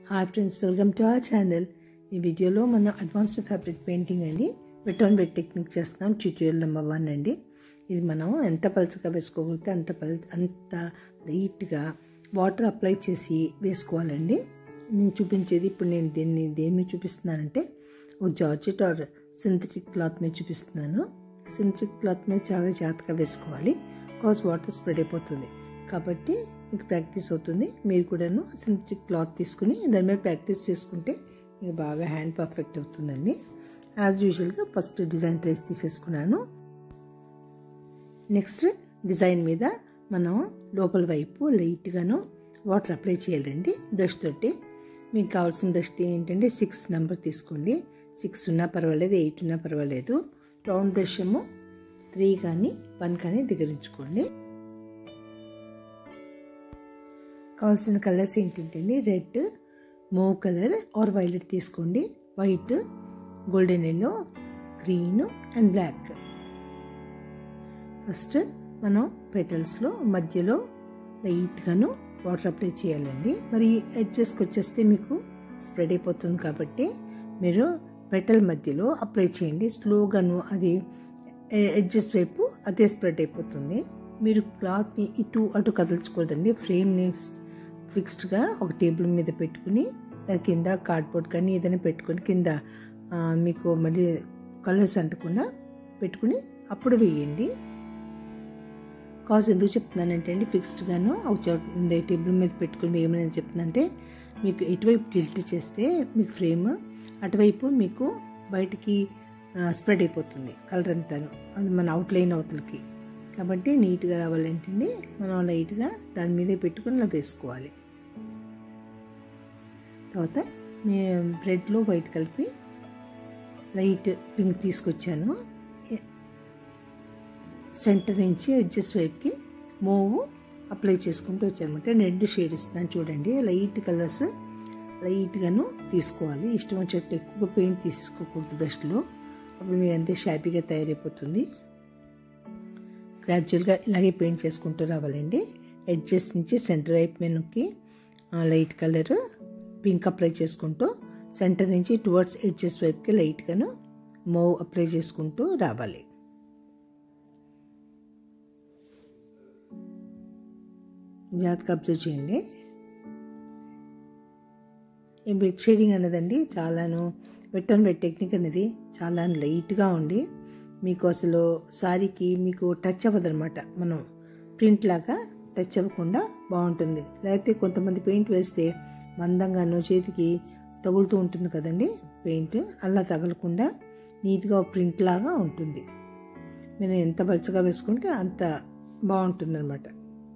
hi friends welcome to our channel ఈ వీడియోలో మనం అడ్వాన్స్డ్ ఫ్యాబ్రిక్ పెయింటింగ్ అండి వెట్ ఆన్ వెట్ టెక్నిక్ చేస్తున్నాం ట్యూటోరియల్ నెంబర్ వన్ అండి ఇది మనం ఎంత పలుచగా వేసుకోగలిగితే అంత పల్ అంత లైట్గా వాటర్ అప్లై చేసి వేసుకోవాలండి నేను చూపించేది ఇప్పుడు నేను దీన్ని దేని మీద చూపిస్తున్నానంటే ఒక జార్జెట్ ఆర్ సింథటిక్ క్లాత్ మీద చూపిస్తున్నాను సింథటిక్ క్లాత్ మీద చాలా జాగ్రత్తగా వేసుకోవాలి కాజ్ వాటర్ స్ప్రెడ్ అయిపోతుంది కాబట్టి మీకు ప్రాక్టీస్ అవుతుంది మీరు కూడాను సింథటిక్ క్లాత్ తీసుకుని దాని మీద ప్రాక్టీస్ చేసుకుంటే మీకు బాగా హ్యాండ్ పర్ఫెక్ట్ అవుతుందండి యాజ్ యూజువల్గా ఫస్ట్ డిజైన్ ట్రేస్ తీసేసుకున్నాను నెక్స్ట్ డిజైన్ మీద మనం లోపల వైపు లైట్గాను వాటర్ అప్లై చేయాలండి బ్రష్ తోటి మీకు కావాల్సిన బ్రష్ ఏంటంటే సిక్స్ నెంబర్ తీసుకోండి సిక్స్ ఉన్నా పర్వాలేదు ఎయిట్ ఉన్నా పర్వాలేదు రౌండ్ బ్రష్ ఏమో త్రీ కానీ వన్ కానీ దగ్గరించుకోండి కావాల్సిన కలర్స్ ఏంటంటే red mauve colour or violet తీసుకోండి white golden yellow green and black first మనం పెటల్స్లో మధ్యలో లైట్గాను వాటర్ అప్లై చేయాలండి మరి ఎడ్జెస్కి వచ్చేస్తే మీకు స్ప్రెడ్ అయిపోతుంది కాబట్టి మీరు పెటల్ మధ్యలో అప్లై చేయండి స్లోగాను అది ఎడ్జెస్ వైపు అదే స్ప్రెడ్ అయిపోతుంది మీరు క్లాత్ని ఇటు అటు కదల్చకూడదండి ఫ్రేమ్ని ఫిక్స్డ్గా ఒక టేబుల్ మీద పెట్టుకుని దాని కింద కార్డ్బోర్డ్ కానీ ఏదైనా పెట్టుకొని కింద మీకు మళ్ళీ కలర్స్ అంటకుండా పెట్టుకుని అప్పుడు వేయండి కాజ్ ఎందుకు చెప్తున్నానంటే అండి ఫిక్స్డ్గాను ఒక టేబుల్ మీద పెట్టుకుని ఏమైనా చెప్తుందంటే మీకు ఎటువైపు టిల్ట్ చేస్తే మీకు ఫ్రేమ్ అటువైపు మీకు బయటికి స్ప్రెడ్ అయిపోతుంది కలర్ అంతాను అది మన అవుట్లైన్ అవతలకి కాబట్టి నీట్గా రావాలంటే మనం లైట్గా దాని మీదే పెట్టుకుని ఇలా వేసుకోవాలి తర్వాత మీ బ్రెడ్లో వైట్ కలిపి లైట్ పింక్ తీసుకొచ్చాను సెంటర్ నుంచి ఎడ్జెస్ వైపుకి మూవ్ అప్లై చేసుకుంటూ వచ్చానమాట రెండు షేడ్ ఇస్తున్నాను చూడండి లైట్ కలర్స్ లైట్గాను తీసుకోవాలి ఇష్టం వచ్చేట్టు ఎక్కువ పెయింట్ తీసుకోకూడదు బ్రష్లో అప్పుడు మీరు అంతే షాపీగా తయారైపోతుంది గ్రాడ్యువల్గా ఇలాగే పెయింట్ చేసుకుంటూ రావాలండి ఎడ్జెస్ నుంచి సెంటర్ వైపు మెనుకి లైట్ కలర్ పింక్ అప్లై చేసుకుంటూ సెంటర్ నుంచి టువర్డ్స్ ఎడ్జెస్ వైపుకి లైట్గాను మూవ్ అప్లై చేసుకుంటూ రావాలి జాగ్రత్తగా అబ్జర్వ్ చేయండి ఈ బెడ్ షేడింగ్ అన్నదండి చాలాను వెట్ అండ్ వెట్ టెక్నిక్ అనేది చాలా లైట్గా ఉండి మీకు అసలు సారీకి మీకు టచ్ అవ్వదు అనమాట మనం ప్రింట్ లాగా టచ్ అవ్వకుండా బాగుంటుంది లేకపోతే కొంతమంది పెయింట్ వేస్తే మందంగాను చేతికి తగులుతూ ఉంటుంది కదండి పెయింట్ అలా తగలకుండా నీట్గా ప్రింట్ లాగా ఉంటుంది మీరు ఎంత పలుచగా వేసుకుంటే అంత బాగుంటుంది అనమాట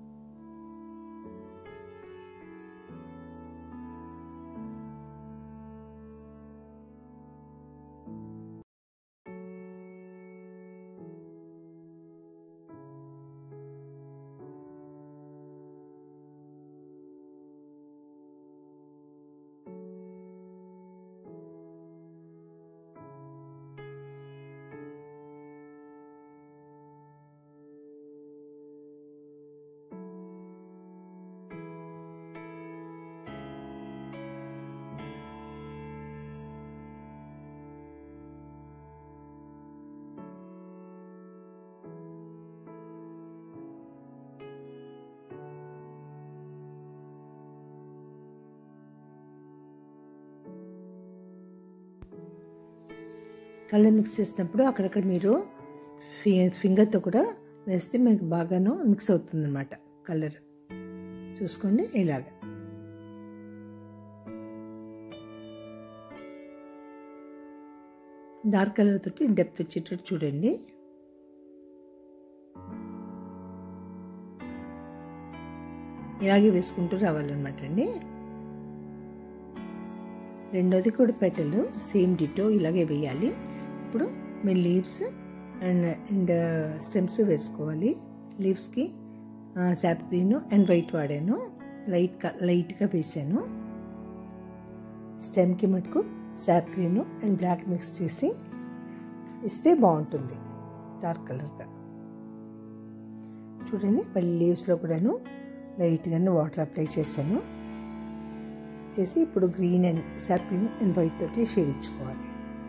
కలర్ మిక్స్ చేసినప్పుడు అక్కడక్కడ మీరు ఫింగర్తో కూడా వేస్తే మీకు బాగాను మిక్స్ అవుతుంది అనమాట కలర్ చూసుకోండి ఇలాగ డార్క్ కలర్ తోటి డెప్త్ వచ్చేటట్టు చూడండి ఇలాగే వేసుకుంటూ రావాలన్నమాట అండి రెండోది కూడా పెట్టలు సేమ్ డిటో ఇలాగే వేయాలి ఇప్పుడు మీ లీవ్స్ అండ్ అండ్ స్టెమ్స్ వేసుకోవాలి లీవ్స్కి శాప్ గ్రీన్ అండ్ వైట్ వాడాను లైట్ లైట్గా వేసాను స్టెమ్కి మటుకు sap green and black mix చేసి ఇస్తే బాగుంటుంది డార్క్ కలర్గా చూడండి మళ్ళీ లీవ్స్లో కూడాను లైట్గాను వాటర్ అప్లై చేశాను ఎత్తేసి ఇప్పుడు green and sap green and white తోటి షేడ్ ఇచ్చుకోవాలి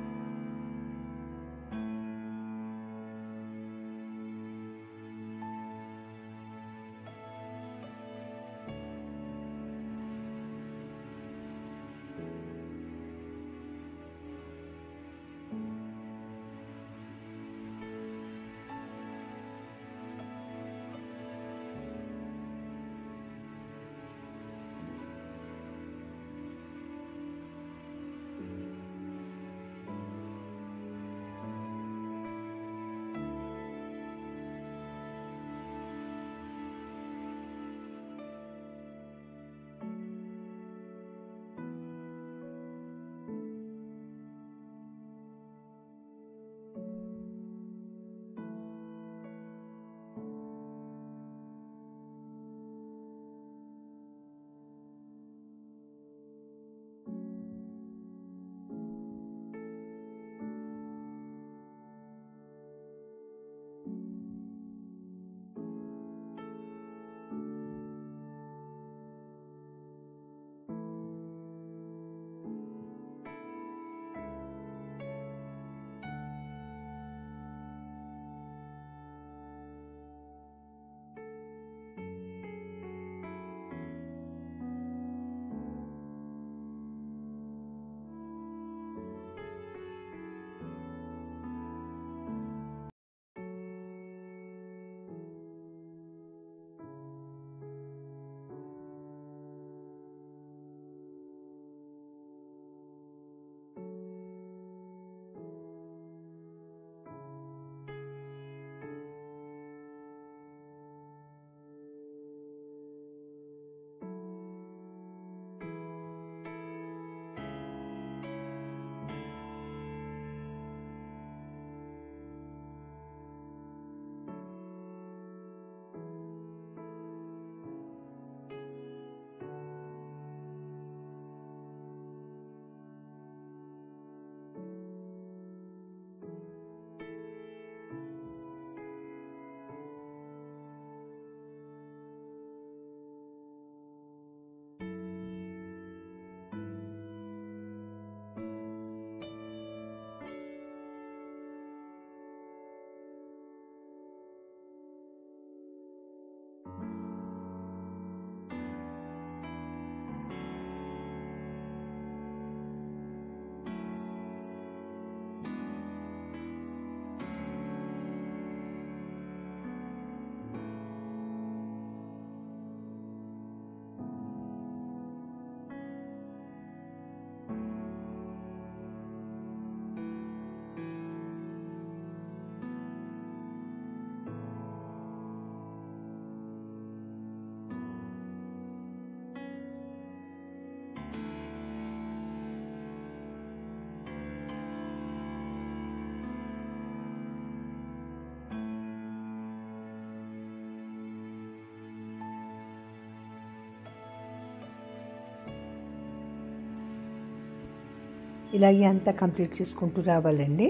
ఇలాగే అంతా కంప్లీట్ చేసుకుంటూ రావాలండి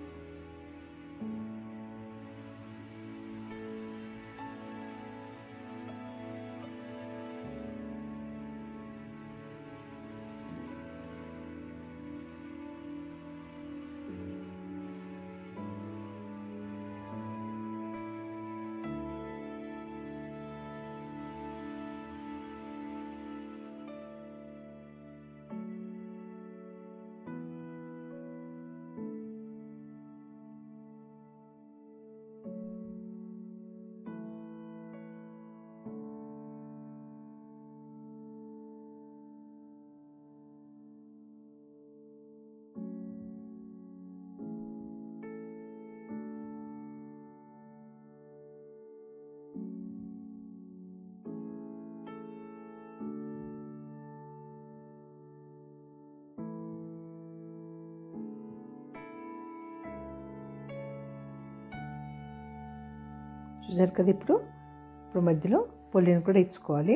చూసారు కదా ఇప్పుడు ఇప్పుడు మధ్యలో పొల్లిని కూడా ఇచ్చుకోవాలి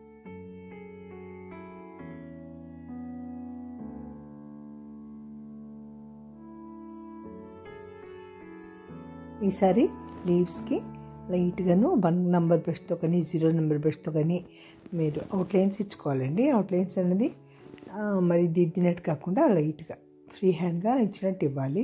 ఈసారి లీవ్స్కి లైట్గాను వన్ నెంబర్ బ్రష్తో కానీ జీరో నెంబర్ బ్రష్తో కానీ మీరు అవుట్లైన్స్ ఇచ్చుకోవాలండి అవుట్లైన్స్ అనేది మరి దిద్దినట్టు కాకుండా లైట్గా ఫ్రీ హ్యాండ్గా ఇచ్చినట్టు ఇవ్వాలి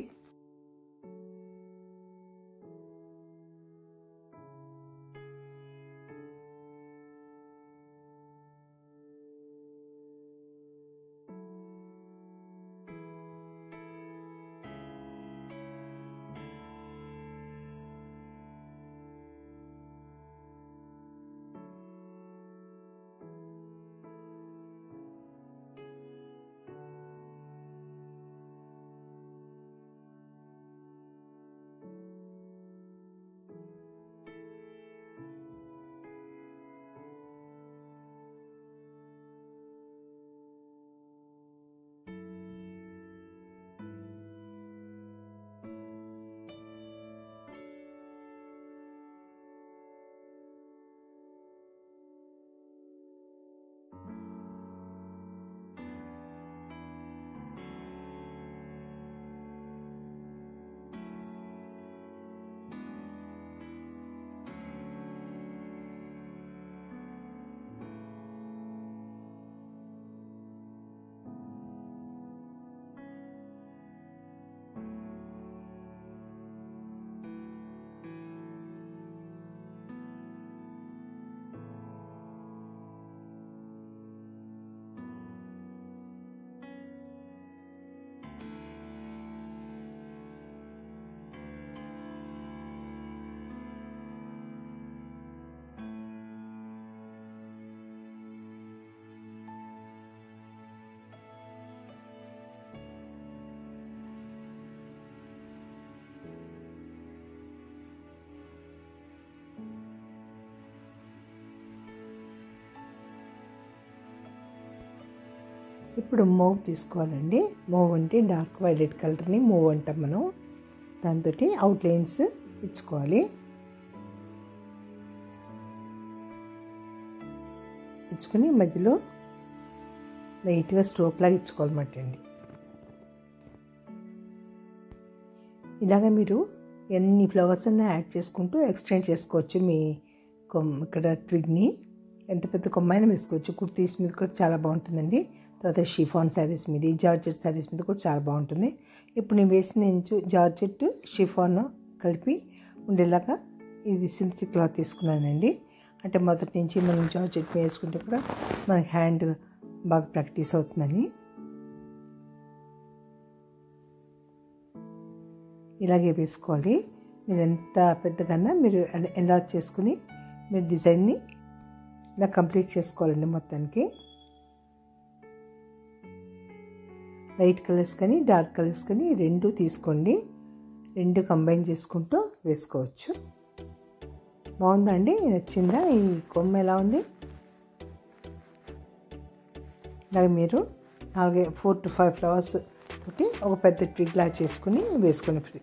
ఇప్పుడు మూవ్ తీసుకోవాలండి మూవ్ అంటే డార్క్ వైలెట్ కలర్ని మూవ్ అంటాం మనం దాంతో అవుట్లైన్స్ ఇచ్చుకోవాలి ఇచ్చుకొని మధ్యలో లైట్గా స్ట్రోక్ లాగా ఇచ్చుకోవాలన్నమాట అండి ఇలాగ మీరు ఎన్ని ఫ్లవర్స్ అన్నా యాడ్ చేసుకుంటూ ఎక్స్టెండ్ చేసుకోవచ్చు మీ కొమ్ ఇక్కడ ట్విగ్ని ఎంత పెద్ద కొమ్మైనా వేసుకోవచ్చు కుర్తీస్ మీద కూడా చాలా బాగుంటుందండి తర్వాత షిఫాన్ శారీస్ మీద జార్జెట్ శారీస్ మీద కూడా చాలా బాగుంటుంది ఇప్పుడు నేను వేసిన ఇంచు జార్జెట్ షిఫాన్ కలిపి ఉండేలాగా ఇది సిల్క్ క్లాత్ తీసుకున్నానండి అంటే మొదటి నుంచి మనం జార్జెట్ వేసుకుంటే కూడా మనకి హ్యాండ్ బాగా ప్రాక్టీస్ అవుతుందని ఇలాగే వేసుకోవాలి మీరు ఎంత పెద్దగా మీరు ఎన్లార్జ్ చేసుకుని మీరు డిజైన్ని ఇలా కంప్లీట్ చేసుకోవాలండి మొత్తానికి లైట్ కలర్స్ కానీ డార్క్ కలర్స్ కానీ రెండు తీసుకోండి రెండు కంబైన్ చేసుకుంటూ వేసుకోవచ్చు బాగుందా అండి నచ్చిందా ఈ కొమ్మ ఎలా ఉంది ఇలాగ మీరు నాలుగే ఫోర్ టు ఫైవ్ ఫ్లవర్స్ తోటి ఒక పెద్ద ట్రిగ్లా చేసుకుని వేసుకుని ఫ్రీ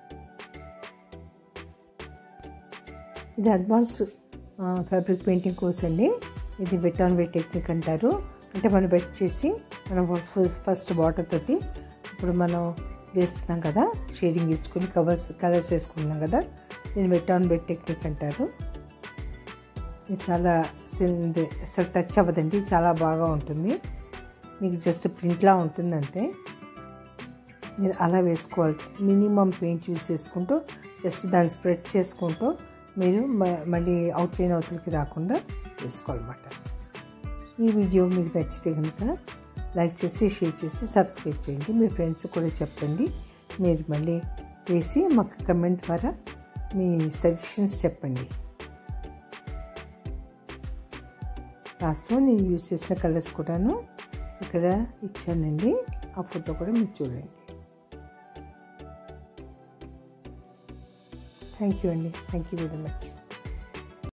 ఇది అడ్వాన్స్ ఫ్యాబ్రిక్ పెయింటింగ్ కోర్స్ అండి ఇది వెట్ ఆన్ వెట్ టెక్నిక్ అంటారు అంటే మనం వెట్ చేసి మనం ఫస్ట్ వాటర్ తోటి ఇప్పుడు మనం వేస్తున్నాం కదా షేడింగ్ ఇచ్చుకుని కవర్స్ కలర్స్ వేసుకున్నాం కదా దీన్ని వెట్ ఆన్ వెట్ టెక్నిక్ అంటారు ఇది చాలా అసలు టచ్ అవ్వదండి చాలా బాగా ఉంటుంది మీకు జస్ట్ ప్రింట్లా ఉంటుంది అంతే మీరు అలా వేసుకోవాలి మినిమం పెయింట్ యూస్ చేసుకుంటూ జస్ట్ దాన్ని స్ప్రెడ్ చేసుకుంటూ మీరు మళ్ళీ అవుట్లైన్ అవతలకి రాకుండా వేసుకోవాలన్నమాట ఈ వీడియో మీకు నచ్చితే కనుక లైక్ చేసి షేర్ చేసి సబ్స్క్రైబ్ చేయండి మీ ఫ్రెండ్స్ కూడా చెప్పండి మీరు మళ్ళీ వేసి మాకు కమెంట్ ద్వారా మీ సజెషన్స్ చెప్పండి లాస్ట్లో నేను యూజ్ చేసిన కలర్స్ కూడాను ఇక్కడ ఇచ్చానండి ఆ ఫోటో కూడా మీరు చూడండి థ్యాంక్ యూ అండి థ్యాంక్ యూ వెరీ మచ్